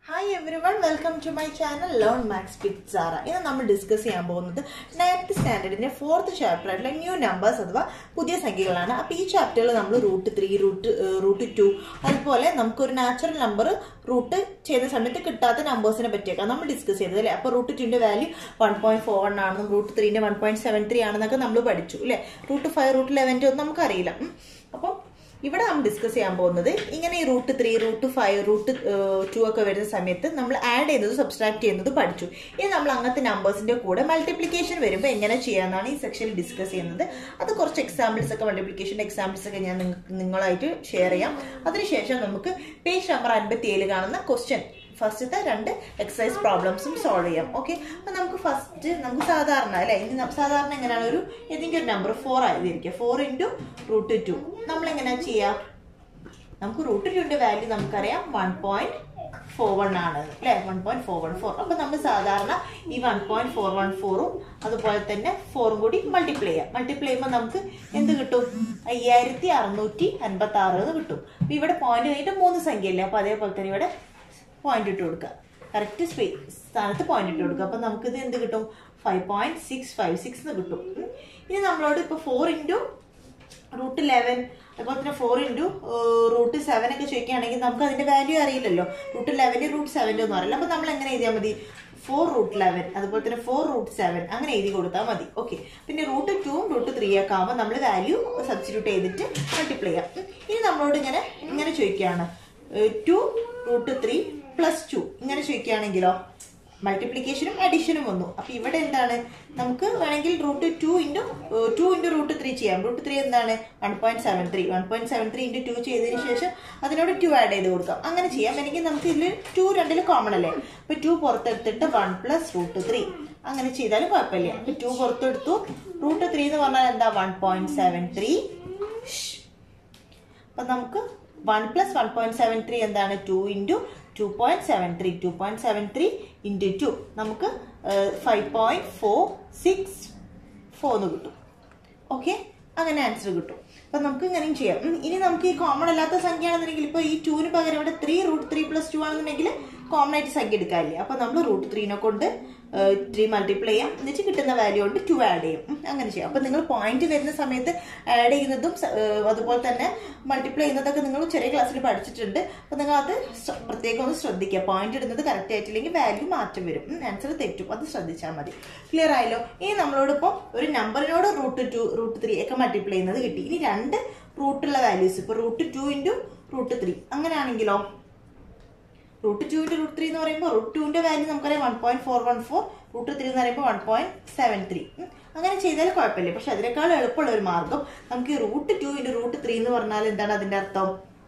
Hi everyone welcome to my channel learn maths with Sara ഇന്ന് നമ്മൾ discuss ചെയ്യാൻ പോകുന്നത് നയൻത്ത് സ്റ്റാൻഡേർഡിന്റെ ഫോർത്ത് ചാപ്റ്റർ ആയിട്ടുള്ള ന്യൂ നമ്പേഴ്സ് അഥവാ പുതിയ സംഖ്യകളാണ് അപ്പോൾ ഈ ചാപ്റ്ററിൽ നമ്മൾ root three root root two അതുപോലെ നമുക്കൊരു നാച്ചുറൽ നമ്പർ റൂട്ട് ചെയ്ത സമയത്ത് കിട്ടാത്ത നമ്പേഴ്സിനെ പറ്റിയൊക്കെ നമ്മൾ ഡിസ്കസ് ചെയ്തത് അല്ലേ അപ്പോൾ റൂട്ട് ടുവിന്റെ value one point four one ആണെന്നും റൂട്ട് ത്രീന്റെ വൺ പോയിന്റ് സെവൻ ത്രീ ആണെന്നൊക്കെ നമ്മൾ പഠിച്ചു അല്ലേ റൂട്ട് ഫൈവ് റൂട്ട് ലെവൻ്റെ ഒന്നും നമുക്കറിയില്ല ഉം. അപ്പം ഇവിടെ നമ്മൾ ഡിസ്കസ് ചെയ്യാൻ പോകുന്നത് ഇങ്ങനെ ഈ root three root five root two ഒക്കെ വരുന്ന സമയത്ത് നമ്മൾ ആഡ് ചെയ്യുന്നത് സബ്സ്ട്രാക്ട് ചെയ്യുന്നത് പഠിച്ചു ഇനി നമ്മൾ അങ്ങനത്തെ നമ്പേഴ്സിന്റെ കൂടെ മൾട്ടിപ്ലിക്കേഷൻ വരുമ്പോൾ എങ്ങനെ ചെയ്യാമെന്നാണ് ഈ സെക്ഷനിൽ ഡിസ്കസ് ചെയ്യുന്നത് അത് കുറച്ച് എക്സാമ്പിൾസ് ഒക്കെ മൾട്ടിപ്ലിക്കേഷൻ്റെ എക്സാമ്പിൾസ് ഒക്കെ ഞാൻ നിങ്ങ- നിങ്ങളായിട്ട് ഷെയർ ചെയ്യാം അതിനുശേഷം നമുക്ക് പേജ് നമ്പർ അൻപത്തി ഏഴ് കാണുന്ന ക്വസ്റ്റ്യൻ ഫസ്റ്റത്തെ രണ്ട് എക്സസൈസ് പ്രോബ്ലംസും സോൾവ് ചെയ്യാം ഓക്കെ അപ്പൊ നമുക്ക് ഫസ്റ്റ് നമുക്ക് സാധാരണ അല്ലെ ഇനി ന- സാധാരണ എങ്ങനെയാണ് ഒരു ഏതെങ്കിലും ഒരു നമ്പർ ഫോർ ആയിരിക്കും ഫോർ ഇൻറ്റു റൂട്ട് ടു നമ്മൾ എങ്ങനെയാ ചെയ്യാം നമുക്ക് റൂട്ട് ടുവിന്റെ വാല്യൂ നമുക്കറിയാം വൺ പോയിന്റ് ഫോർ വൺ ആണ് അല്ലെ one point four one four അപ്പൊ നമ്മൾ സാധാരണ ഈ വൺ പോയിന്റ് ഫോർ വൺ ഫോറും അതുപോലെ തന്നെ ഫോറും കൂടി മൾട്ടിപ്ലൈ ചെയ്യാം മൾട്ടിപ്ലൈ ചെയ്യുമ്പോൾ നമുക്ക് എന്ത് കിട്ടും അയ്യായിരത്തി അറുന്നൂറ്റി അൻപത്തി ആറ് എന്ന് കിട്ടും അപ്പൊ ഇവിടെ പോയിന്റ് കഴിഞ്ഞിട്ട് മൂന്ന് സംഖ്യ അല്ലേ അപ്പൊ അതേപോലെ തന്നെ ഇവിടെ പോയിന്റ് ഇട്ട് കൊടുക്കുക കറക്റ്റ് സ്പേസ് സ്ഥാനത്ത് പോയിന്റ് ഇട്ട് കൊടുക്കുക അപ്പൊ നമുക്കിത് എന്ത് കിട്ടും five point six five six എന്ന് കിട്ടും ഉം. ഇനി നമ്മളോട് ഇപ്പൊ ഫോർ ഇൻറ്റു റൂട്ട് ലെവൻ അതുപോലെ തന്നെ ഫോർ ഇൻറ്റു റൂട്ട് സെവൻ ഒക്കെ ചോദിക്കുകയാണെങ്കിൽ നമുക്ക് അതിന്റെ വാല്യൂ അറിയില്ലല്ലോ റൂട്ട് ലെവന് റൂട്ട് സെവൻ്റെ ഒന്നും അറിയില്ല അപ്പൊ നമ്മൾ എങ്ങനെ എഴുതിയാൽ മതി ഫോർ റൂട്ട് ലെവൻ അതുപോലെ തന്നെ ഫോർ റൂട്ട് സെവൻ അങ്ങനെ എഴുതി കൊടുത്താൽ മതി ഓക്കെ പിന്നെ റൂട്ട് ടൂവും റൂട്ട് ത്രീ ഒക്കെ ആകുമ്പോൾ നമ്മൾ വാല്യൂ സബ്സ്റ്റിറ്റ്യൂട്ട് ചെയ്തിട്ട് മൾട്ടിപ്ലൈ ചെയ്യാം ഉം. ഇനി നമ്മളോട് ഇങ്ങനെ ഇങ്ങനെ ചോദിക്കുകയാണ് two root three plus two ഇങ്ങനെ ചോദിക്കുകയാണെങ്കിലോ മൾട്ടിപ്ലിക്കേഷനും അഡീഷനും വന്നു അപ്പൊ ഇവിടെ എന്താണ് നമുക്ക് വേണമെങ്കിൽ root two into two into root three ചെയ്യാം റൂട്ട് ത്രീ എന്താണ് one point seven three one point seven three into two ചെയ്തതിന് ശേഷം അതിനോട് ടു ആഡ് ചെയ്ത് കൊടുക്കാം അങ്ങനെ ചെയ്യാം അല്ലെങ്കിൽ നമുക്ക് ഇതിൽ ടു രണ്ടിൽ കോമൺ അല്ലേ അപ്പൊ ടു പുറത്തെടുത്തിട്ട് വൺ പ്ലസ് റൂട്ട് ത്രീ അങ്ങനെ ചെയ്താലും കുഴപ്പമില്ല അപ്പൊ ടു പുറത്തെടുത്തു റൂട്ട് ത്രീ എന്ന് പറഞ്ഞാൽ എന്താ വൺ പോയിന്റ് സെവൻ ത്രീ അപ്പൊ നമുക്ക് one plus one point seven three എന്താണ് two into two point seven three two point seven three into two നമുക്ക് five point four six four എന്ന് കിട്ടും ഓക്കെ അങ്ങനെ ആൻസർ കിട്ടും അപ്പൊ നമുക്ക് ഇങ്ങനെയും ചെയ്യാം ഉം, ഇനി നമുക്ക് ഈ കോമൺ അല്ലാത്ത സംഖ്യ ആണെന്നുണ്ടെങ്കിൽ ഇപ്പൊ ഈ ടൂവിന് പകരം ഇവിടെ three root three plus two ആണെന്നുണ്ടെങ്കിൽ കോമൺ ആയിട്ട് സംഖ്യ എടുക്കാനില്ല അപ്പൊ നമ്മൾ റൂട്ട് ത്രീനെ കൊണ്ട് ത്രീ മൾട്ടിപ്ലൈ ചെയ്യാം എന്നിട്ട് കിട്ടുന്ന വാല്യൂ കൊണ്ട് ടു ആഡ് ചെയ്യും ഉം, അങ്ങനെ ചെയ്യാം അപ്പൊ നിങ്ങൾ പോയിന്റ് വരുന്ന സമയത്ത് ആഡ് ചെയ്യുന്നതും സ- ഏഹ്, അതുപോലെ തന്നെ മൾട്ടിപ്ലൈ ചെയ്യുന്നതൊക്കെ നിങ്ങൾ ചെറിയ ക്ലാസ്സിൽ പഠിച്ചിട്ടുണ്ട് അപ്പൊ നിങ്ങൾ അത് ശ്ര- പ്രത്യേകം ഒന്ന് ശ്രദ്ധിക്കുക പോയിന്റ് ഇടുന്നത് കറക്റ്റ് ആയിട്ടില്ലെങ്കിൽ വാല്യൂ മാറ്റം വരും ആൻസർ തെറ്റും അത് ശ്രദ്ധിച്ചാൽ മതി ക്ലിയർ ആയല്ലോ ഇനി നമ്മളോട് ഇപ്പോൾ ഒരു നമ്പറിനോട് റൂട്ട് ടു റൂട്ട് ത്രീ ഒക്കെ മൾട്ടിപ്ലൈ ചെയ്യുന്നത് കിട്ടി ഇനി രണ്ട് റൂട്ടുള്ള വാല്യൂസ് ഇപ്പൊ root two into root three അങ്ങനെയാണെങ്കിലോ root two into root three എന്ന് പറയുമ്പോൾ റൂട്ട് ടുവിന്റെ വാല്യൂ നമുക്കറിയാം one point four one four root three എന്ന് പറയുമ്പോൾ വൺ പോയിന്റ് സെവൻ ത്രീ അങ്ങനെ ചെയ്താൽ കുഴപ്പമില്ല പക്ഷെ അതിനേക്കാൾ എളുപ്പമുള്ള ഒരു മാർഗം നമുക്ക് ഈ root two into root three എന്ന് പറഞ്ഞാൽ എന്താണ് അതിന്റെ അർത്ഥം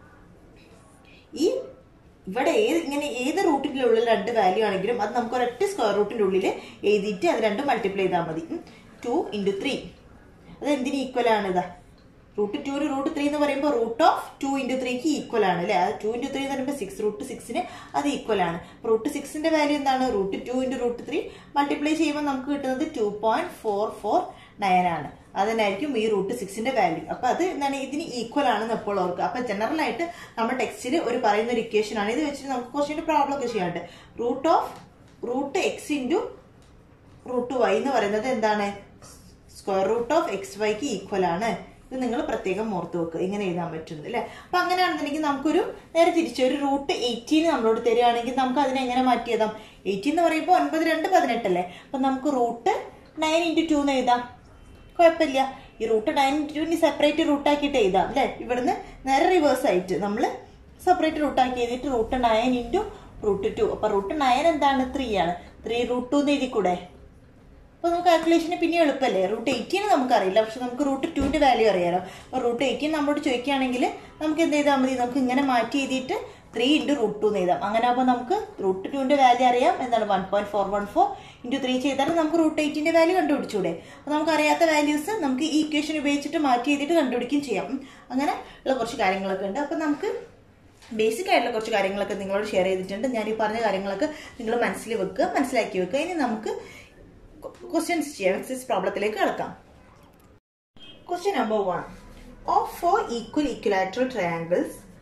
ഈ ഇവിടെ ഏത് ഇങ്ങനെ ഏത് റൂട്ടിന്റെ ഉള്ളിൽ രണ്ട് വാല്യൂ ആണെങ്കിലും അത് നമുക്ക് ഒരൊറ്റ സ്ക്വയർ റൂട്ടിന്റെ ഉള്ളിൽ എഴുതിയിട്ട് അത് രണ്ടും മൾട്ടിപ്ലൈ ചെയ്താൽ മതി ടു ഇൻറ്റു ത്രീ അത് എന്തിന് ഈക്വൽ ആണ് ഇതാ റൂട്ട് ടുവിന് റൂട്ട് ത്രീ എന്ന് പറയുമ്പോൾ റൂട്ട് ഓഫ് ടു ഇൻറ്റു ത്രീക്ക് ഈക്വൽ ആണ് അല്ലേ അത് ടു ഇൻറ്റു ത്രീ എന്ന് പറയുമ്പോൾ സിക്സ് റൂട്ട് സിക്സിന് അത് ഈക്വൽ ആണ് റൂട്ട് സിക്സിന്റെ വാല്യൂ എന്താണ് root two into root three multiply ചെയ്യുമ്പോൾ നമുക്ക് കിട്ടുന്നത് two point four four nine ആണ് അതിനായിരിക്കും ഈ റൂട്ട് സിക്സിന്റെ വാല്യൂ അപ്പൊ അത് എന്താണ് ഇതിന് ഈക്വൽ ആണെന്ന് എപ്പോൾ ഓർക്കുക അപ്പൊ ജനറൽ ആയിട്ട് നമ്മുടെ ടെക്സ്റ്റിൽ ഒരു പറയുന്ന ഒരു ഇക്വേഷൻ ആണ് ഇത് വെച്ചിട്ട് നമുക്ക് കുറച്ചുകൂടി പ്രോബ്ലം ഒക്കെ ചെയ്യാണ്ട് root of root x into root y എന്ന് പറയുന്നത് എന്താണ് സ്ക്വയർ റൂട്ട് ഓഫ് എക്സ് വൈക്ക് ഈക്വൽ ആണ് ഇത് നിങ്ങൾ പ്രത്യേകം ഓർത്ത് വെക്കുക ഇങ്ങനെ എഴുതാൻ പറ്റുന്നത് അല്ലേ അപ്പൊ അങ്ങനെയാണെന്നുണ്ടെങ്കിൽ നമുക്കൊരു നേരെ തിരിച്ച് ഒരു റൂട്ട് എയ്റ്റീൻ നമ്മളോട് തരികയാണെങ്കിൽ നമുക്ക് അതിനെ എങ്ങനെ മാറ്റിയതാം എയ്റ്റീൻ എന്ന് പറയുമ്പോൾ ഒൻപത് രണ്ട് പതിനെട്ടല്ലേ അപ്പൊ നമുക്ക് റൂട്ട് നയൻ ഇൻറ്റു ടു എന്ന് എഴുതാം കുഴപ്പമില്ല ഈ root nine into two separate റൂട്ടാക്കിയിട്ട് എഴുതാം അല്ലേ ഇവിടുന്ന് നേരെ റിവേഴ്സ് ആയിട്ട് നമ്മൾ സെപ്പറേറ്റ് റൂട്ടാക്കി എഴുതിയിട്ട് root nine into root two അപ്പൊ റൂട്ട് നയൻ എന്താണ് ത്രീ ആണ് ത്രീ റൂട്ട് ടു എന്ന് എഴുതി കൂടെ അപ്പോൾ നമുക്ക് കാൽക്കുലേഷന് പിന്നെ എളുപ്പമല്ലേ റൂട്ട് എയ്റ്റീൻ നമുക്കറിയില്ല പക്ഷെ നമുക്ക് റൂട്ട് ടുവിൻ്റെ വാല്യൂ അറിയാലോ അപ്പോൾ റൂട്ട് എയ്റ്റീൻ നമ്മളോട് ചോദിക്കുകയാണെങ്കിൽ നമുക്ക് എന്ത് ചെയ്താൽ മതി നമുക്ക് ഇങ്ങനെ മാറ്റി എഴുതിയിട്ട് ത്രീ ഇൻറ്റു റൂട്ട് ടു എന്ന് എഴുതാം അങ്ങനെ ആകുമ്പോൾ നമുക്ക് റൂട്ട് ടുവിൻ്റെ വാല്യൂ അറിയാം എന്താണ് one point four one four into three ചെയ്താൽ നമുക്ക് റൂട്ട് എയ്റ്റിൻ്റെ വാല്യൂ കണ്ടുപിടിച്ചൂടെ അപ്പോൾ നമുക്ക് അറിയാത്ത വാല്യൂസ് നമുക്ക് ഈ ഇക്വേഷൻ ഉപയോഗിച്ചിട്ട് മാറ്റി എഴുതിയിട്ട് കണ്ടുപിടിക്കുകയും ചെയ്യാം ഉം. അങ്ങനെ ഉള്ള കുറച്ച് കാര്യങ്ങളൊക്കെ ഉണ്ട് അപ്പോൾ നമുക്ക് ബേസിക് ആയിട്ടുള്ള കുറച്ച് കാര്യങ്ങളൊക്കെ നിങ്ങളോട് ഷെയർ ചെയ്തിട്ടുണ്ട് ഞാൻ ഈ പറഞ്ഞ കാര്യങ്ങളൊക്കെ നിങ്ങൾ മനസ്സിൽ വെക്കുക മനസ്സിലാക്കി വെക്കുക ഇനി നമുക്ക് ക്വസ്റ്റ്യൻസ് ചെയ്യാം എക്സൈസ് പ്രോബ്ലത്തിലേക്ക് കിടക്കാം question number one of four equal equilateral triangles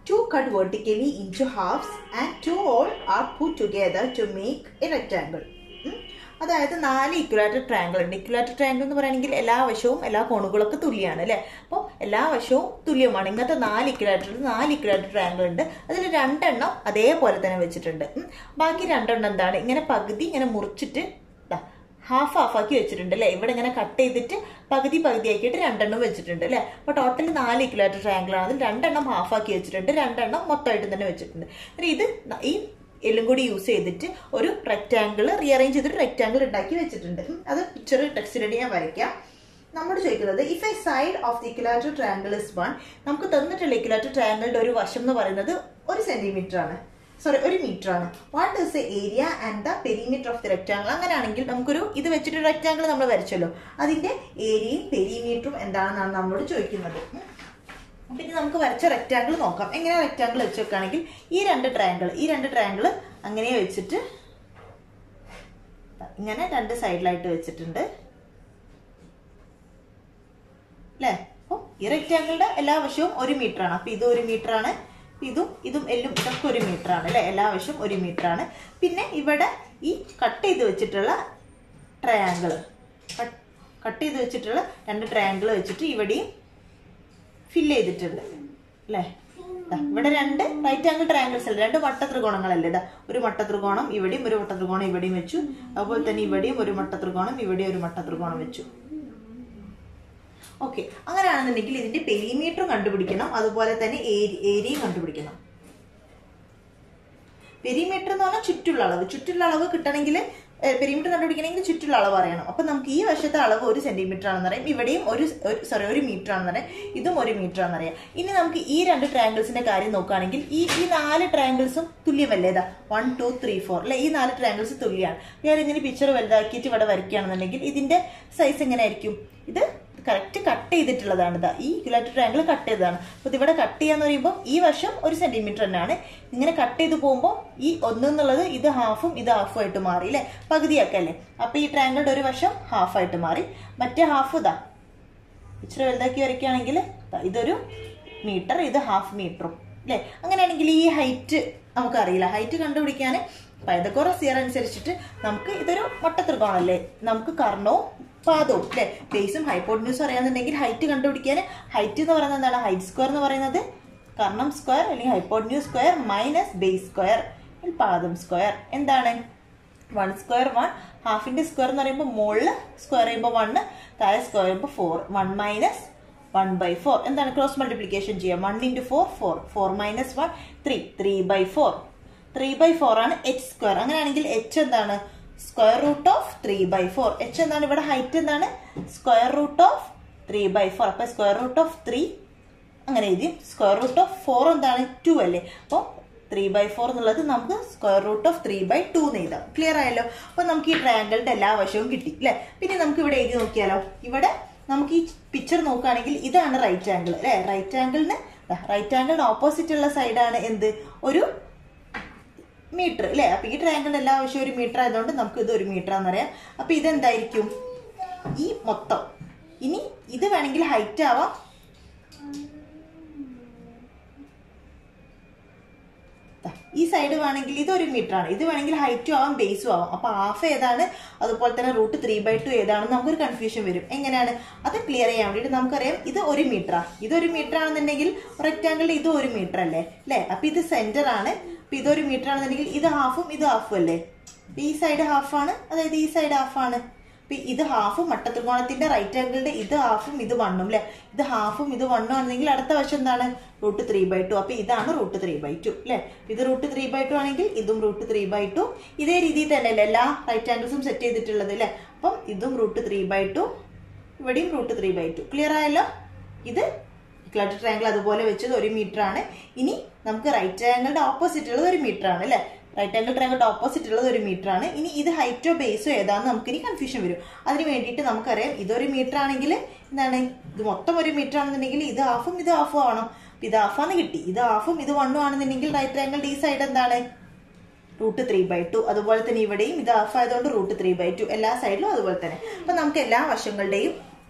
to cut vertically into halves and to all are put together to make a rectangle അതായത് നാല് ഇക്വലാറ്റർ ട്രയാങ്കിൾ ഉണ്ട് ഇക്വലാറ്റർ ട്രയാങ്കിൾ എന്ന് പറയുകയാണെങ്കിൽ എല്ലാ വശവും എല്ലാ കോണുകളൊക്കെ തുല്യമാണ് അല്ലേ അപ്പോൾ എല്ലാ വശവും തുല്യമാണ് ഇങ്ങനത്തെ നാല് ഇക്വലാറ്റർ നാല് ഇക്വലാറ്റർ ട്രയാങ്കിൾ ഉണ്ട് അതിൽ രണ്ടെണ്ണം അതേപോലെ തന്നെ വെച്ചിട്ടുണ്ട് ഉം. ബാക്കി രണ്ടെണ്ണം എന്താണ് ഇങ്ങനെ പകുതി ഇങ്ങനെ മുറിച്ചിട്ട് ദാ ഹാഫ് ഹാഫ് ആക്കി വെച്ചിട്ടുണ്ട് അല്ലേ ഇവിടെ ഇങ്ങനെ കട്ട് ചെയ്തിട്ട് പകുതി പകുതി ആക്കിയിട്ട് രണ്ടെണ്ണം വെച്ചിട്ടുണ്ട് അല്ലേ അപ്പോൾ ടോട്ടൽ നാല് ഇക്വലാറ്റർ ട്രയാങ്കിൾ ആണ് അതിൽ രണ്ടെണ്ണം ഹാഫ് ആക്കി വെച്ചിട്ടുണ്ട് രണ്ടെണ്ണം മൊത്തമായിട്ട് തന്നെ വെച്ചിട്ടുണ്ട് എന്നിട്ട് ഇത് ന- ഈ എല്ലാം കൂടി യൂസ് ചെയ്തിട്ട് ഒരു റെക്റ്റാങ്കിൾ റീഅറേഞ്ച് ചെയ്തിട്ട് റെക്റ്റാങ്കിൾ ഉണ്ടാക്കി വെച്ചിട്ടുണ്ട് ഉം. അത് പിക്ചർ ടെക്സ്റ്റിലടി ഞാൻ വരയ്ക്കാം നമ്മോട് ചോദിക്കുന്നത് if a side of the equilateral triangle is one നമുക്ക് തന്നിട്ടുള്ള ഇക്വലാറ്റർ ട്രയാങ്കിളിന്റെ ഒരു വശം എന്ന് പറയുന്നത് ഒരു സെന്റിമീറ്റർ ആണ് സോറി ഒരു മീറ്റർ ആണ് what is the area and the perimeter of the rectangle അങ്ങനെയാണെങ്കിൽ നമുക്കൊരു ഇത് വെച്ചിട്ട് റെക്ടാങ്കിൾ നമ്മൾ വരച്ചല്ലോ അതിന്റെ ഏരിയയും പെരിമീറ്ററും എന്താണെന്നാണ് നമ്മളോട് ചോദിക്കുന്നത് ഉം. പിന്നെ നമുക്ക് വരച്ച റെക്റ്റാങ്കിൾ നോക്കാം എങ്ങനെ റെക്റ്റാങ്കിൾ വെച്ച് വെക്കുകയാണെങ്കിൽ ഈ രണ്ട് ട്രയാങ്കിൾ ഈ രണ്ട് ട്രയാങ്കിൾ അങ്ങനെ വെച്ചിട്ട് ഇങ്ങനെ രണ്ട് സൈഡിലായിട്ട് വെച്ചിട്ടുണ്ട് അല്ലേ അപ്പോൾ ഈ റെക്റ്റാങ്കിളിന്റെ എല്ലാ വശവും ഒരു മീറ്റർ ആണ് അപ്പൊ ഇത് ഒരു മീറ്റർ ആണ് ഇതും ഇതും എല്ലും ഇതൊക്കെ ഒരു മീറ്റർ ആണ് അല്ലേ എല്ലാ വശവും ഒരു മീറ്റർ ആണ് പിന്നെ ഇവിടെ ഈ കട്ട് ചെയ്ത് വെച്ചിട്ടുള്ള ട്രയാങ്കിൾ കട്ട് ചെയ്ത് വെച്ചിട്ടുള്ള രണ്ട് ട്രയാങ്കിൾ വെച്ചിട്ട് ഇവിടെയും ഫില്ല് ചെയ്തിട്ടുണ്ട് അല്ലേ ദാ ഇവിടെ രണ്ട് റൈറ്റ് ആംഗിൾ ട്രയാങ്കിൾസ് അല്ലേ രണ്ട് മട്ട ത്രികോണങ്ങളല്ലേ ഇതാ ഒരു മട്ട ത്രികോണം ഇവിടെയും ഒരു മട്ട ത്രികോണം ഇവിടെയും വെച്ചു അതുപോലെ തന്നെ ഇവിടെയും ഒരു മട്ട ത്രികോണം ഇവിടെയും ഒരു മട്ട ത്രികോണം വെച്ചു ഓക്കെ അങ്ങനെയാണെന്നുണ്ടെങ്കിൽ ഇതിന്റെ പെരിമീറ്ററും കണ്ടുപിടിക്കണം അതുപോലെ തന്നെ ഏരിയയും കണ്ടുപിടിക്കണം പെരിമീറ്റർ എന്ന് പറഞ്ഞാൽ ചുറ്റുള്ള അളവ് ചുറ്റുള്ള അളവ് കിട്ടണമെങ്കിൽ പെരിമീറ്റർ കണ്ടുപിടിക്കണമെങ്കിൽ ചുറ്റുള്ള അളവ് അറിയണം അപ്പൊ നമുക്ക് ഈ വശത്തെ അളവ് ഒരു സെന്റിമീറ്റർ ആണെന്ന് അറിയാം ഇവിടെയും ഒരു സോറി ഒരു മീറ്റർ ആണെന്ന് അറിയാം ഇതും ഒരു മീറ്റർ ആണെന്ന് അറിയാം ഇനി നമുക്ക് ഈ രണ്ട് ട്രയാങ്കിൾസിന്റെ കാര്യം നോക്കുകയാണെങ്കിൽ ഈ ഈ നാല് ട്രയാങ്കിൾസും തുല്യമല്ലേ ഇതാ വൺ ടു ത്രീ ഫോർ അല്ലെ ഈ നാല് ട്രയാങ്കിൾസ് തുല്യമാണ് ഞാൻ ഇങ്ങനെ പിക്ചർ വലുതാക്കിയിട്ട് ഇവിടെ വരയ്ക്കുകയാണെന്നുണ്ടെങ്കിൽ ഇതിന്റെ സൈസ് എങ്ങനെയായിരിക്കും ഇത് കറക്റ്റ് കട്ട് ചെയ്തിട്ടുള്ളതാണ് ഇതാ ഈ ഇക്വലാറ്റർ ട്രയാങ്കിൾ കട്ട് ചെയ്തതാണ് അപ്പൊ ഇതിവിടെ കട്ട് ചെയ്യാന്ന് പറയുമ്പോൾ ഈ വശം ഒരു സെന്റിമീറ്റർ തന്നെയാണ് ഇങ്ങനെ കട്ട് ചെയ്ത് പോകുമ്പോൾ ഈ ഒന്ന് എന്നുള്ളത് ഇത് ഹാഫും ഇത് ഹാഫും ആയിട്ട് മാറി അല്ലെ പകുതിയാക്കല്ലേ അപ്പൊ ഈ ട്രയാങ്കിളുടെ ഒരു വശം ഹാഫ് ആയിട്ട് മാറി മറ്റേ ഹാഫ് ഇതാ ഇച്ചിരി വലുതാക്കി വരയ്ക്കുകയാണെങ്കിൽ ദാ ഇതൊരു മീറ്റർ ഇത് ഹാഫ് മീറ്ററും അല്ലേ അങ്ങനെയാണെങ്കിൽ ഈ ഹൈറ്റ് നമുക്കറിയില്ല ഹൈറ്റ് കണ്ടുപിടിക്കാൻ പൈതക്കോറ സിയർ അനുസരിച്ചിട്ട് നമുക്ക് ഇതൊരു വട്ടത്രികോണല്ലേ നമുക്ക് കർണവും പാദവും അല്ലെ ബേസും ഹൈപ്പോട്ടിന്യൂസും അറിയാന്നുണ്ടെങ്കിൽ ഹൈറ്റ് കണ്ടുപിടിക്കാൻ ഹൈറ്റ് എന്ന് പറയുന്നത് എന്താണ് ഹൈറ്റ് സ്ക്വയർ എന്ന് പറയുന്നത് കർണം സ്ക്വയർ അല്ലെങ്കിൽ hypotenuse square minus base square പാദം സ്ക്വയർ എന്താണ് വൺ സ്ക്വയർ വൺ ഹാഫിന്റെ സ്ക്വയർ എന്ന് പറയുമ്പോൾ മുകളിൽ സ്ക്വയർ ചെയ്യുമ്പോൾ വണ്ണ് താഴെ സ്ക്വയർ ചെയ്യുമ്പോൾ four one minus one by four എന്താണ് ക്രോസ് മൾട്ടിപ്ലിക്കേഷൻ ചെയ്യാം one into four four four minus one three three by four three by four ആണ് എച്ച് സ്ക്വയർ അങ്ങനെയാണെങ്കിൽ എച്ച് എന്താണ് square root of three by four H എന്താണ് ഇവിടെ height എന്താണ് square root of three by four അപ്പൊ square root of three അങ്ങനെ എഴുതി square root of four എന്താണ് ടു അല്ലേ അപ്പോൾ ത്രീ ബൈ ഫോർ എന്നുള്ളത് നമുക്ക് square root of three by two എന്ന് എഴുതാം ക്ലിയർ ആയല്ലോ അപ്പൊ നമുക്ക് ഈ ട്രയാങ്കിളിന്റെ എല്ലാ വശവും കിട്ടി അല്ലെ പിന്നെ നമുക്ക് ഇവിടെ എഴുതി നോക്കിയാലോ ഇവിടെ നമുക്ക് ഈ പിക്ചർ നോക്കുകയാണെങ്കിൽ ഇതാണ് റൈറ്റ് ആംഗിൾ അല്ലെ റൈറ്റ് ആംഗിളിന് റൈറ്റ് ആംഗിളിന് ഓപ്പോസിറ്റ് ഉള്ള സൈഡാണ് എന്ത് ഒരു മീറ്റർ അല്ലെ അപ്പൊ ഈ ട്രയാങ്കിളിന്റെ എല്ലാ ആവശ്യവും ഒരു മീറ്റർ ആയതുകൊണ്ട് നമുക്ക് ഇത് ഒരു മീറ്റർ ആണെന്നറിയാം അപ്പൊ ഇതെന്തായിരിക്കും ഈ മൊത്തം ഇനി ഇത് വേണമെങ്കിൽ ഹൈറ്റ് ആവാം ഈ സൈഡ് വേണമെങ്കിൽ ഇതൊരു മീറ്റർ ആണ് ഇത് വേണമെങ്കിൽ ഹൈറ്റും ആവാം ബേസും ആവാം അപ്പൊ ഹാഫ് ഏതാണ് അതുപോലെ തന്നെ റൂട്ട് ത്രീ ബൈ ടു ഏതാണെന്ന് നമുക്കൊരു കൺഫ്യൂഷൻ വരും എങ്ങനെയാണ് അത് ക്ലിയർ ചെയ്യാൻ വേണ്ടിയിട്ട് നമുക്കറിയാം ഇത് ഒരു മീറ്ററാ ഇതൊരു മീറ്റർ ആണെന്നുണ്ടെങ്കിൽ റെക്ടാങ്കിളിൽ ഇത് ഒരു മീറ്റർ അല്ലേ അല്ലേ അപ്പൊ ഇത് സെന്റർ ആണ് അപ്പൊ ഇതൊരു മീറ്റർ ആണെന്നുണ്ടെങ്കിൽ ഇത് ഹാഫും ഇത് ഹാഫും അല്ലേ ഈ സൈഡ് ഹാഫാണ് അതായത് ഈ സൈഡ് ഹാഫാണ് അപ്പൊ ഇത് ഹാഫും മട്ടത്രികോണത്തിന്റെ റൈറ്റ് ആംഗിളിന്റെ ഇത് ഹാഫും ഇത് വണ്ണും അല്ലെ ഇത് ഹാഫും ഇത് വണ്ണും ആണെങ്കിൽ അടുത്ത വശം എന്താണ് റൂട്ട് ത്രീ ബൈ ടു അപ്പൊ ഇതാണ് റൂട്ട് ത്രീ ബൈ ടു അല്ലെ ഇത് റൂട്ട് ത്രീ ബൈ ടു ആണെങ്കിൽ ഇതും റൂട്ട് ത്രീ ബൈ ടു ഇതേ രീതിയിൽ തന്നെയല്ലേ എല്ലാ റൈറ്റ് ആംഗിൾസും സെറ്റ് ചെയ്തിട്ടുള്ളത് അല്ലെ അപ്പം ഇതും റൂട്ട് ത്രീ ബൈ ടു ഇവിടെയും root three by two clear ആയല്ലോ ഇത് ക്ലട്ടർ ട്രയാങ്കിൾ അതുപോലെ വെച്ചത് ഒരു മീറ്റർ ആണ് ഇനി നമുക്ക് റൈറ്റ് ട്രയാങ്കിളുടെ ഓപ്പോസിറ്റ് ഉള്ളത് ഒരു മീറ്റർ ആണ് അല്ലെ റൈറ്റ് ആംഗിൾ ട്രയാങ്കിളുടെ ഓപ്പോസിറ്റ് ഉള്ളത് ഒരു മീറ്റർ ആണ് ഇനി ഇത് ഹൈറ്റോ ബേസോ ഏതാന്ന് നമുക്ക് ഇനി കൺഫ്യൂഷൻ വരും അതിന് വേണ്ടിയിട്ട് നമുക്കറിയാം ഇതൊരു മീറ്റർ ആണെങ്കിൽ എന്താണ് ഇത് മൊത്തം ഒരു മീറ്റർ ആണെന്നുണ്ടെങ്കിൽ ഇത് ഹാഫും ഇത് ഹാഫും ആവണം അപ്പൊ ഇത് ഹാഫാന്ന് കിട്ടി ഇത് ഹാഫും ഇത് വണ്ണും ആണെന്നുണ്ടെങ്കിൽ റൈറ്റ് ട്രയാങ്കിൾ ഈ സൈഡ് എന്താണ് റൂട്ട് ത്രീ ബൈ ടു അതുപോലെ തന്നെ ഇവിടെയും ഇത് ഹാഫ് ആയതുകൊണ്ട് റൂട്ട് ത്രീ ബൈ ടു എല്ലാ സൈഡിലും അതുപോലെ തന്നെ അപ്പൊ നമുക്ക് എല്ലാ വശങ്ങളുടെയും